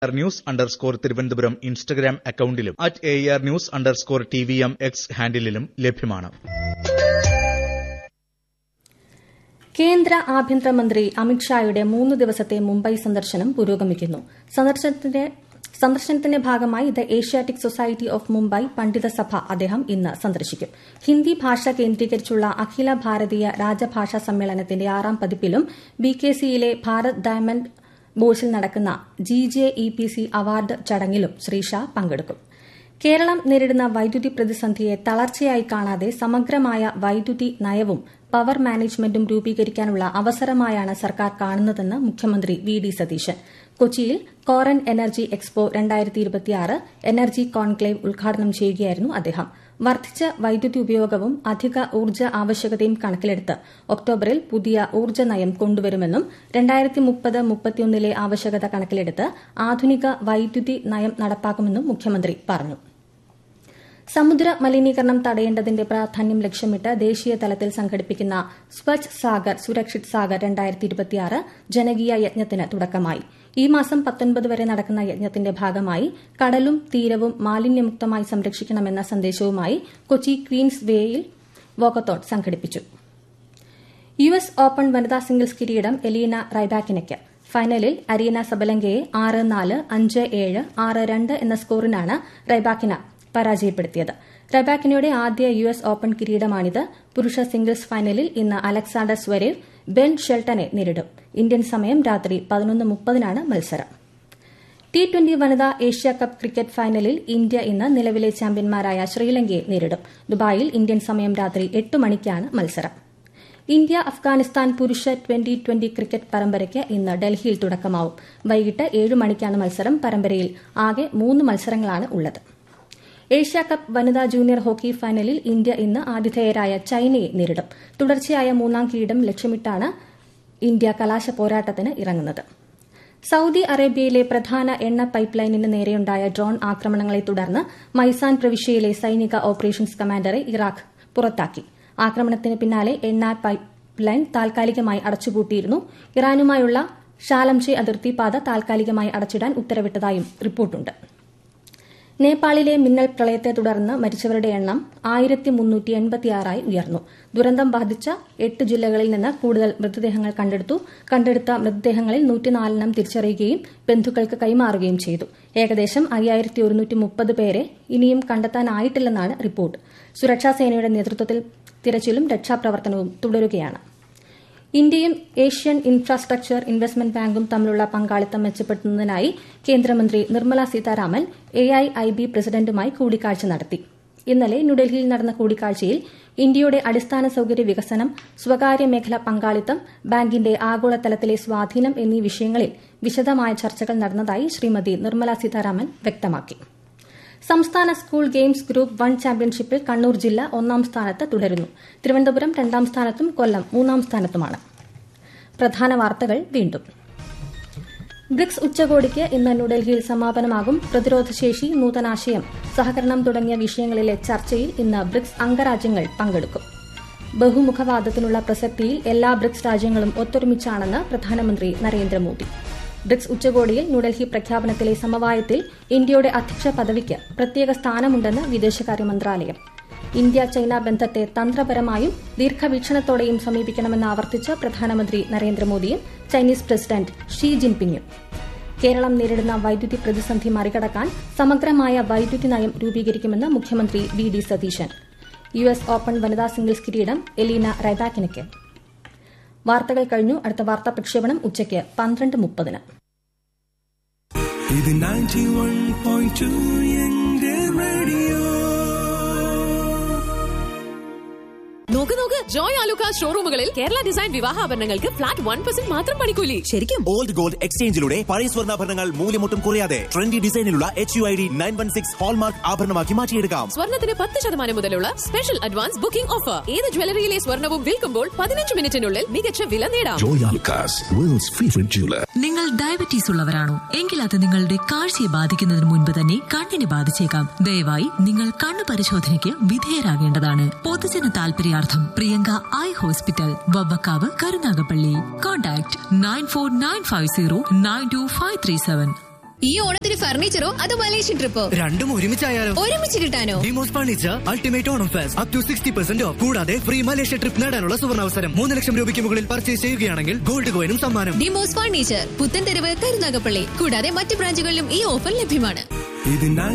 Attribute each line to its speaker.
Speaker 1: R news underscore Thiruvananthapuram Instagram അക്കൌണ്ടിലും at A R news underscore T V M X ഹാൻഡിലും ലഭ്യമാണ്
Speaker 2: കേന്ദ്ര ആഭ്യന്തരമന്ത്രി അമിത്ഷായുടെ മൂന്ന് ദിവസത്തെ മുംബൈ സന്ദർശനം പുരോഗമിക്കുന്നു സന്ദർശനത്തിന്റെ സന്ദർശനത്തിന്റെ ഭാഗമായി the Asiatic society of Mumbai പണ്ഡിത സഭ അദ്ദേഹം ഇന്ന് സന്ദർശിക്കും ഹിന്ദി ഭാഷ കേന്ദ്രീകരിച്ചുള്ള അഖില ഭാരതീയ രാജഭാഷാ സമ്മേളനത്തിന്റെ ആറാം പതിപ്പിലും ബി കെ സിയിലെ ഭാരത് ഡയമണ്ട് ബോസിൽ നടക്കുന്ന G J E P C award ചടങ്ങിലും ശ്രീ ഷാ പങ്കെടുക്കും കേരളം നേരിടുന്ന വൈദ്യുതി പ്രതിസന്ധിയെ തളർച്ചയായി കാണാതെ സമഗ്രമായ വൈദ്യുതി നയവും പവർ മാനേജ്മെന്റും രൂപീകരിക്കാനുള്ള അവസരമായാണ് സർക്കാർ കാണുന്നതെന്ന് മുഖ്യമന്ത്രി വി ഡി സതീശൻ കൊച്ചിയിൽ കോറൻ എനർജി എക്സ്പോ എനർജി കോൺക്ലേവ് ഉദ്ഘാടനം ചെയ്യുകയായിരുന്നു അദ്ദേഹം വർദ്ധിച്ച വൈദ്യുതി ഉപയോഗവും അധിക ഊർജ്ജ ആവശ്യകതയും കണക്കിലെടുത്ത് ഒക്ടോബറിൽ പുതിയ ഊർജ്ജ നയം കൊണ്ടുവരുമെന്നും രണ്ടായിരത്തി മുപ്പത് മുപ്പത്തിയൊന്നിലെ ആവശ്യകത കണക്കിലെടുത്ത് ആധുനിക വൈദ്യുതി നയം നടപ്പാക്കുമെന്നും മുഖ്യമന്ത്രി പറഞ്ഞു സമുദ്ര മലിനീകരണം തടയേണ്ടതിന്റെ പ്രാധാന്യം ലക്ഷ്യമിട്ട് ദേശീയ തലത്തിൽ സംഘടിപ്പിക്കുന്ന സ്വച്ഛ് സാഗർ സുരക്ഷിത് സാഗർ രണ്ടായിരത്തി ഇരുപത്തിയാറ് ജനകീയ യജ്ഞത്തിന് തുടക്കമായി ഈ മാസം പത്തൊൻപത് വരെ നടക്കുന്ന യജ്ഞത്തിന്റെ ഭാഗമായി കടലും തീരവും മാലിന്യമുക്തമായി സംരക്ഷിക്കണമെന്ന സന്ദേശവുമായി കൊച്ചി ക്വീൻസ് വേയിൽ വോക്കത്തോൺ സംഘടിപ്പിച്ചു യു എസ് ഓപ്പൺ വനിതാ സിംഗിൾസ് കിരീടം എലീന റൈബാക്കിനയ്ക്ക് ഫൈനലിൽ അരീന സബലങ്കയെ ആറ് നാല് അഞ്ച് ഏഴ് ആറ് രണ്ട് എന്ന സ്കോറിനാണ് റൈബാക്കിന പരാജയപ്പെടുത്തിയത് റബാക്കിനയുടെ ആദ്യ യു എസ് ഓപ്പൺ കിരീടമാണിത് പുരുഷ സിംഗിൾസ് ഫൈനലിൽ ഇന്ന് അലക്സാണ്ടർ സ്വരേവ് ബെൻ ഷെൽട്ടനെ നേരിടും ഇന്ത്യൻ സമയം രാത്രി പതിനൊന്ന് മുപ്പതിനാണ് മത്സരം ടി ട്വന്റി വനിതാ ഏഷ്യ കപ്പ് ക്രിക്കറ്റ് ഫൈനലിൽ ഇന്ത്യ ഇന്ന് നിലവിലെ ചാമ്പ്യന്മാരായ ശ്രീലങ്കയെ നേരിടും ദുബായിൽ ഇന്ത്യൻ സമയം രാത്രി എട്ട് മണിക്കാണ് മത്സരം ഇന്ത്യ അഫ്ഗാനിസ്ഥാൻ പുരുഷ ട്വന്റി ട്വന്റി ക്രിക്കറ്റ് പരമ്പരയ്ക്ക് ഇന്ന് ഡൽഹിയിൽ തുടക്കമാവും വൈകിട്ട് ഏഴ് മണിക്കാണ് മത്സരം പരമ്പരയിൽ ആകെ മൂന്ന് മത്സരങ്ങളാണ് ഉള്ളത് ഏഷ്യ കപ്പ് വനിതാ ജൂനിയർ ഹോക്കി ഫൈനലിൽ ഇന്ത്യ ഇന്ന് ആതിഥേയരായ ചൈനയെ നേരിടും തുടർച്ചയായ മൂന്നാം കിരീടം ലക്ഷ്യമിട്ടാണ് ഇന്ത്യ കലാശ പോരാട്ടത്തിന് ഇറങ്ങുന്നത് സൌദി അറേബ്യയിലെ പ്രധാന എണ്ണ പൈപ്പ് ലൈനിന് നേരെയുണ്ടായ ഡ്രോൺ ആക്രമണങ്ങളെ തുടർന്ന് മൈസാൻ പ്രവിശ്യയിലെ സൈനിക ഓപ്പറേഷൻസ് കമാൻഡറെ ഇറാഖ് പുറത്താക്കി ആക്രമണത്തിന് പിന്നാലെ എണ്ണ പൈപ്പ് ലൈൻ താൽക്കാലികമായി അടച്ചുപൂട്ടിയിരുന്നു ഇറാനുമായുള്ള ഷാലംചെ അതിർത്തി പാത താൽക്കാലികമായി അടച്ചിടാൻ ഉത്തരവിട്ടതായും റിപ്പോർട്ടുണ്ട് നേപ്പാളിലെ മിന്നൽ പ്രളയത്തെ തുടർന്ന് മരിച്ചവരുടെ എണ്ണം ആയിരത്തി മുന്നൂറ്റി എൺപത്തിയാറായി ഉയർന്നു ദുരന്തം ബാധിച്ച എട്ട് ജില്ലകളിൽ നിന്ന് കൂടുതൽ മൃതദേഹങ്ങൾ കണ്ടെടുത്തു കണ്ടെടുത്ത മൃതദേഹങ്ങളിൽ നൂറ്റിനാലെണ്ണം തിരിച്ചറിയുകയും ബന്ധുക്കൾക്ക് കൈമാറുകയും ചെയ്തു ഏകദേശം അയ്യായിരത്തി ഒരുന്നൂറ്റി മുപ്പത് പേരെ ഇനിയും കണ്ടെത്താനായിട്ടില്ലെന്നാണ് റിപ്പോർട്ട് സുരക്ഷാസേനയുടെ നേതൃത്വത്തിൽ തിരച്ചിലും രക്ഷാപ്രവർത്തനവും തുടരുകയാണ് ഇന്ത്യയും ഏഷ്യൻ ഇൻഫ്രാസ്ട്രക്ചർ ഇൻവെസ്റ്റ്മെന്റ് ബാങ്കും തമ്മിലുള്ള പങ്കാളിത്തം മെച്ചപ്പെടുത്തുന്നതിനായി കേന്ദ്രമന്ത്രി Nirmala Sitharaman A I I B പ്രസിഡന്റുമായി കൂടിക്കാഴ്ച നടത്തി ഇന്നലെ ന്യൂഡൽഹിയിൽ നടന്ന കൂടിക്കാഴ്ചയിൽ ഇന്ത്യയുടെ അടിസ്ഥാന സൌകര്യ വികസനം സ്വകാര്യ മേഖല പങ്കാളിത്തം ബാങ്കിന്റെ ആഗോളതലത്തിലെ സ്വാധീനം എന്നീ വിഷയങ്ങളിൽ വിശദമായ ചർച്ചകൾ നടന്നതായി ശ്രീമതി നിർമ്മല സീതാരാമൻ വ്യക്തമാക്കി സംസ്ഥാന സ്കൂൾ ഗെയിംസ് ഗ്രൂപ്പ് വൺ ചാമ്പ്യൻഷിപ്പിൽ കണ്ണൂർ ജില്ല ഒന്നാം സ്ഥാനത്ത് തുടരുന്നു തിരുവനന്തപുരം രണ്ടാം സ്ഥാനത്തും കൊല്ലം മൂന്നാം സ്ഥാനത്തുമാണ് പ്രധാന വാർത്തകൾ വീണ്ടും ബ്രിക്സ് ഉച്ചകോടിക്ക് ഇന്ന് ന്യൂഡൽഹിയിൽ സമാപനമാകും പ്രതിരോധശേഷി നൂതനാശയം സഹകരണം തുടങ്ങിയ വിഷയങ്ങളിലെ ചർച്ചയിൽ ഇന്ന് ബ്രിക്സ് അംഗരാജ്യങ്ങൾ പങ്കെടുക്കും ബഹുമുഖവാദത്തിനുള്ള പ്രസക്തിയിൽ എല്ലാ ബ്രിക്സ് രാജ്യങ്ങളും ഒത്തൊരുമിച്ചാണെന്ന് പ്രധാനമന്ത്രി നരേന്ദ്രമോദി ബ്രിക്സ് ഉച്ചകോടിയിൽ ന്യൂഡൽഹി പ്രഖ്യാപനത്തിലെ സമവായത്തിൽ ഇന്ത്യയുടെ അധ്യക്ഷ പദവിക്ക് പ്രത്യേക സ്ഥാനമുണ്ടെന്ന് വിദേശകാര്യ മന്ത്രാലയം ഇന്ത്യ ചൈന ബന്ധത്തെ തന്ത്രപരമായും ദീർഘവീക്ഷണത്തോടെയും സമീപിക്കണമെന്ന് ആവർത്തിച്ച് പ്രധാനമന്ത്രി നരേന്ദ്രമോദിയും ചൈനീസ് പ്രസിഡന്റ് ഷീ ജിൻപിങ്ങും കേരളം നേരിടുന്ന വൈദ്യുതി പ്രതിസന്ധി മറികടക്കാൻ സമഗ്രമായ വൈദ്യുതി നയം രൂപീകരിക്കുമെന്ന് മുഖ്യമന്ത്രി V D Satheesan U S open വനിതാ സിംഗിൾസ് കിരീടം എലീന റൈബാക്കിനയ്ക്ക് വാർത്തകൾ കഴിഞ്ഞു അടുത്ത വാർത്താ പ്രക്ഷേപണം ഉച്ചയ്ക്ക് പന്ത്രണ്ട് മുപ്പതിന്
Speaker 3: ഇത് 91.2 എന്റെ റേഡിയോ
Speaker 4: നോക്ക് നോക്ക് ജോയ് ആലുക്ക ഷോറൂമുകളിൽ കേരള ഡിസൈൻ വിവാഹാഭരണങ്ങൾക്ക് ഫ്ലാറ്റ് വൺ പെർസെന്റ് മാത്രം പണിക്കൂലി
Speaker 5: ശരിക്കും
Speaker 6: ഓൾഡ് ഗോൾഡ് എക്സ്ചേഞ്ചിലൂടെ പഴയ സ്വർണ്ണാഭരണങ്ങൾ മൂല്യമൊട്ടും കുറയാതെ ട്രെൻഡി ഡിസൈനിലുള്ള H U I D nine one six hallmark ആഭരണമാക്കി മാറ്റിയെടുക്കാം
Speaker 4: സ്വർണത്തിന് പത്ത് ശതമാനം മുതലുള്ള സ്പെഷ്യൽ അഡ്വാൻസ് ബുക്കിംഗ് ഓഫർ ഏത് ജ്വല്ലറിയിലെ സ്വർണവും വിൽക്കുമ്പോൾ പതിനഞ്ച് മിനിറ്റിനുള്ളിൽ മികച്ച വില നേടാം
Speaker 3: Joy Alucas, world's favorite jeweler.
Speaker 7: നിങ്ങൾ ഡയബറ്റീസ് ഉള്ളവരാണോ എങ്കിൽ അത് നിങ്ങളുടെ കാഴ്ചയെ ബാധിക്കുന്നതിന് മുൻപ് തന്നെ കണ്ണിനെ ബാധിച്ചേക്കാം ദയവായി നിങ്ങൾ കണ്ണു പരിശോധനയ്ക്ക് വിധേയരാകേണ്ടതാണ് പൊതുജന താൽപര്യാർത്ഥം Priyanka eye hospital Vavvakkavu Karunagappally contact nine four nine five zero nine two five three seven
Speaker 5: ഈ ഓണത്തിന് ഫർണിച്ചറോ അതോ മലേഷ്യൻ ട്രിപ്പോ
Speaker 8: രണ്ടും ഒരുമിച്ചായാലോ
Speaker 5: ഒരുമിച്ച് കിട്ടാനോ
Speaker 8: Demos furniture ultimate Onam fest up to sixty percent off കൂടാതെ ഫ്രീ മലേഷ്യ ട്രിപ്പ് നേടാനുള്ള സുവർണാവസരം മൂന്ന് ലക്ഷം രൂപയ്ക്ക് മുകളിൽ പർച്ചേസ് ചെയ്യുകയാണെങ്കിൽ ഗോൾഡ് കോയിനും സമ്മാനം
Speaker 5: ഡിമോസ് ഫർണിച്ചർ പുത്തൻതെരുവ് കരുനാഗപ്പള്ളി കൂടാതെ മറ്റ് ബ്രാഞ്ചുകളിലും ഈ ഓഫർ ലഭ്യമാണ്
Speaker 3: ഇതിനാൽ